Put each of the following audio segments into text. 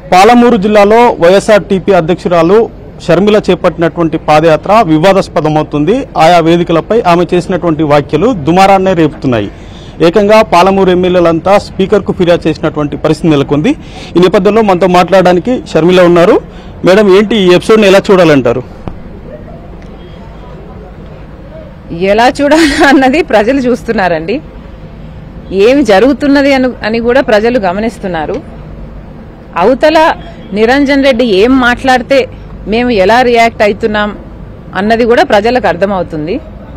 పాలమూరు జిల్లాలో వైఎస్ఆర్టీపీ అధ్యక్షురాలు షర్మిల చేపట్టినటువంటి పాదయాత్ర వివాదాస్పదమవుతుంది ఆయా వేదికలపై ఆమె చేసినటువంటి వ్యాఖ్యలు దుమారాన్నే రేపుతున్నాయి ఏకంగా పాలమూరు ఎమ్మెల్యేలంతా స్పీకర్కు ఫిర్యాదు చేసినటువంటి పరిస్థితి నెలకొంది ఈ నేపథ్యంలో మనతో మాట్లాడడానికి షర్మిల ఉన్నారు మేడం ఏంటి ఈ ఎపిసోడ్ని ఎలా చూడాలంటారు ఎలా చూడాలి అన్నది ప్రజలు చూస్తున్నారండి ఏమి జరుగుతున్నది అను అని కూడా ప్రజలు గమనిస్తున్నారు అవతల నిరంజన్ రెడ్డి ఏం మాట్లాడితే మేము ఎలా రియాక్ట్ అవుతున్నాం అన్నది కూడా ప్రజలకు అర్థమవుతుంది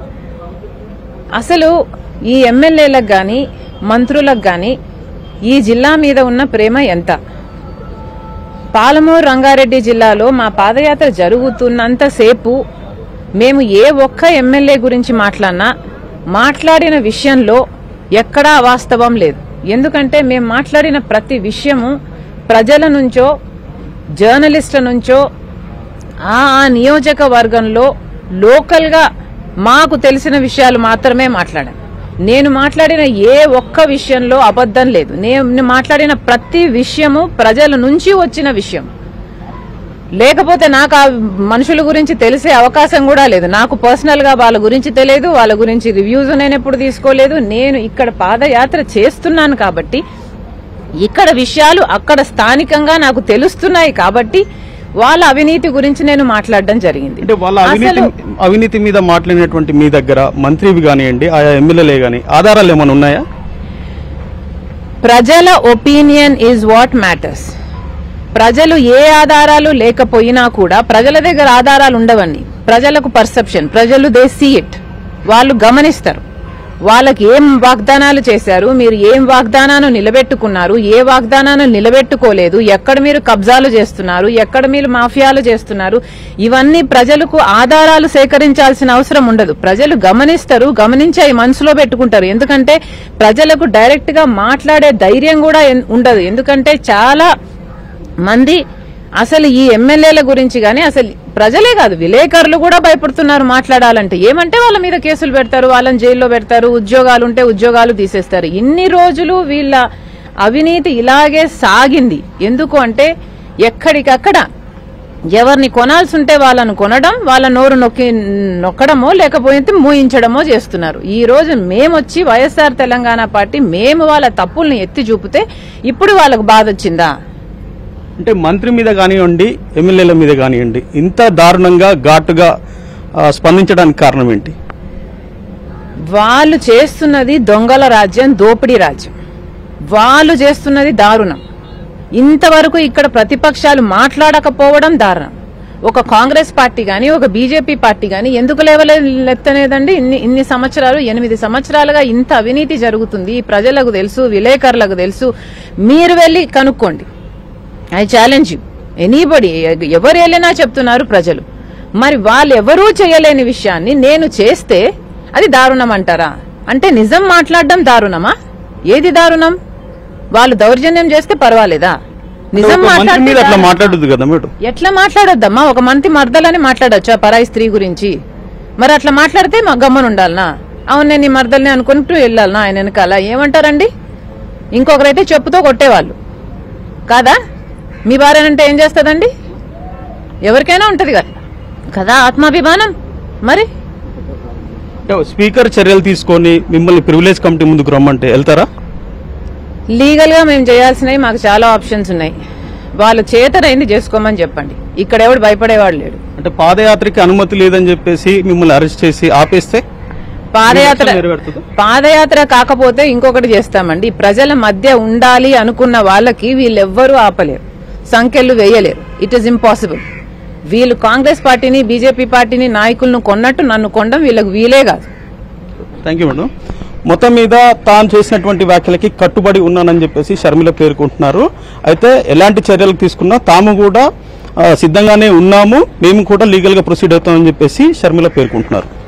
అసలు ఈ ఎమ్మెల్యేలకు కానీ మంత్రులకు కానీ ఈ జిల్లా మీద ఉన్న ప్రేమ ఎంత పాలమూరు రంగారెడ్డి జిల్లాలో మా పాదయాత్ర జరుగుతున్నంతసేపు మేము ఏ ఒక్క ఎమ్మెల్యే గురించి మాట్లాడినా మాట్లాడిన విషయంలో ఎక్కడా వాస్తవం లేదు ఎందుకంటే మేము మాట్లాడిన ప్రతి విషయము ప్రజల నుంచో జర్నలిస్టుల నుంచో ఆ ఆ నియోజకవర్గంలో లోకల్గా మాకు తెలిసిన విషయాలు మాత్రమే మాట్లాడాం నేను మాట్లాడిన ఏ ఒక్క విషయంలో అబద్ధం లేదు నేను మాట్లాడిన ప్రతి విషయము ప్రజల నుంచి వచ్చిన విషయం లేకపోతే నాకు ఆ మనుషుల గురించి తెలిసే అవకాశం కూడా లేదు నాకు పర్సనల్ గా వాళ్ళ గురించి తెలియదు వాళ్ళ గురించి రివ్యూస్ నేను ఎప్పుడు తీసుకోలేదు నేను ఇక్కడ పాదయాత్ర చేస్తున్నాను కాబట్టి ఇక్కడ విషయాలు అక్కడ స్థానికంగా నాకు తెలుస్తున్నాయి కాబట్టి వాళ్ళ అవినీతి గురించి నేను మాట్లాడడం జరిగింది అంటే వాళ్ళ అవినీతి అసలు అవినీతి మీద మాట్లాడినటువంటి మీ దగ్గర మంత్రివి కానివ్వండి ఆయా ఎమ్మెల్యేలే కానీ ఆధారాలు ఏమైనా ఉన్నాయా ప్రజల ఒపీనియన్ ఈజ్ వాట్ మ్యాటర్స్ ప్రజలు ఏ ఆధారాలు లేకపోయినా కూడా ప్రజల దగ్గర ఆధారాలు ఉండవండి ప్రజలకు పర్సెప్షన్ ప్రజలు దే సీ ఇట్ వాళ్ళు గమనిస్తారు వాళ్ళకి ఏం వాగ్దానాలు చేశారు మీరు ఏం వాగ్దానాలు నిలబెట్టుకున్నారు ఏ వాగ్దానాలు నిలబెట్టుకోలేదు ఎక్కడ మీరు కబ్జాలు చేస్తున్నారు ఎక్కడ మీరు మాఫియాలు చేస్తున్నారు ఇవన్నీ ప్రజలకు ఆధారాలు సేకరించాల్సిన అవసరం ఉండదు ప్రజలు గమనిస్తారు గమనించి అవి మనసులో పెట్టుకుంటారు ఎందుకంటే ప్రజలకు డైరెక్ట్ గా మాట్లాడే ధైర్యం కూడా ఎన్- ఉండదు ఎందుకంటే చాలా మంది అసలు ఈ ఎమ్మెల్యేల గురించి గానీ అసలు ప్రజలే కాదు విలేకరులు కూడా భయపడుతున్నారు మాట్లాడాలంటే ఏమంటే వాళ్ళ మీద కేసులు పెడతారు వాళ్ళని జైల్లో పెడతారు ఉద్యోగాలు ఉంటే ఉద్యోగాలు తీసేస్తారు ఇన్ని రోజులు వీళ్ళ అవినీతి ఇలాగే సాగింది ఎందుకు అంటే ఎక్కడికక్కడ ఎవరిని కొనాల్సి ఉంటే వాళ్ళను కొనడం వాళ్ళ నోరు నొక్కి నొక్కడమో లేకపోతే మూయించడమో చేస్తున్నారు ఈ రోజు మేమొచ్చి వైఎస్ఆర్ తెలంగాణ పార్టీ మేము వాళ్ళ తప్పుల్ని ఎత్తి చూపితే ఇప్పుడు వాళ్ళకు బాధ వచ్చిందా అంటే మంత్రి మీద కానివ్వండి ఎమ్మెల్యేల మీద కానివ్వండి ఇంత దారుణంగా ఘాటుగా ఆ, స్పందించడానికి కారణం ఏంటి వాళ్ళు చేస్తున్నది దొంగల రాజ్యం దోపిడీ రాజ్యం వాళ్ళు చేస్తున్నది దారుణం ఇంతవరకు ఇక్కడ ప్రతిపక్షాలు మాట్లాడకపోవడం దారుణం ఒక కాంగ్రెస్ పార్టీ గాని ఒక బీజేపీ పార్టీ గాని ఎందుకు లేవలేదనేదండి ఇన్ని ఇన్ని సంవత్సరాలు ఎనిమిది సంవత్సరాలుగా ఇంత అవినీతి జరుగుతుంది ప్రజలకు తెలుసు విలేకరులకు తెలుసు మీరు వెళ్ళి కనుక్కోండి ఐ ఛాలెంజ్ యూ ఎనీబడి ఎవరు వెళ్ళినా చెప్తున్నారు ప్రజలు మరి వాళ్ళు ఎవరూ చేయలేని విషయాన్ని నేను చేస్తే అది దారుణం అంటారా అంటే నిజం మాట్లాడడం దారుణమా ఏది దారుణం వాళ్ళు దౌర్జన్యం చేస్తే పర్వాలేదా నిజం ఒక మంత్రి మాట్లాడితే మీద అట్లా దారుణం. మాట్లాడదు కదా మేడం ఎట్లా మాట్లాడొద్దమ్మా ఒక మంత్రి మర్దలని మాట్లాడొచ్చా పరాయి స్త్రీ గురించి మరి అట్లా మాట్లాడితే మా గమ్మన ఉండాలనా అవును నేను ఈ మర్దల్ని అనుకుంటూ వెళ్ళాలనా ఆయన వెనకాల ఏమంటారండి ఇంకొకరైతే చెప్పుతో కొట్టేవాళ్ళు కాదా మీ భార్యనంటే ఏం చేస్తుందండి ఎవరికైనా ఉంటది కదా కదా ఆత్మాభిమానం మరి అంటే స్పీకర్ చర్యలు తీసుకొని మిమ్మల్ని ప్రివిలేజ్ కమిటీ ముందుకు రమ్మంటే వెళ్తారా లీగల్ గా మేము చేయాల్సినవి మాకు చాలా ఆప్షన్స్ ఉన్నాయి వాళ్ళ చేతనైంది చేసుకోమని చెప్పండి ఇక్కడ ఎవడు భయపడేవాడు లేడు అంటే పాదయాత్రకి అనుమతి లేదని చెప్పేసి మిమ్మల్ని అరెస్ట్ చేసి ఆపేస్తే పాదయాత్ర మీ లక్ష్యం నెరవేరుతుందా? పాదయాత్ర కాకపోతే ఇంకొకటి చేస్తామండి ప్రజల మధ్య ఉండాలి అనుకున్న వాళ్ళకి వీళ్ళెవ్వరూ ఆపలేరు సంఖ్యలు వేయలేరు ఇట్ ఈస్ ఇంపాసిబుల్ వీళ్ళు కాంగ్రెస్ పార్టీని బీజేపీ పార్టీని నాయకులను కొన్నట్టు నన్ను కొనడం వీళ్ళకి వీలే కాదు థ్యాంక్ యూ మేడం మొత్తం మీద తాను చేసినటువంటి వ్యాఖ్యలకి కట్టుబడి ఉన్నానని చెప్పేసి షర్మిల పేర్కొంటున్నారు అయితే ఎలాంటి చర్యలు తీసుకున్నా తాము కూడా ఆ, సిద్ధంగానే ఉన్నాము మేము కూడా లీగల్ గా ప్రొసీడ్ అవుతామని చెప్పేసి షర్మిల పేర్కొంటున్నారు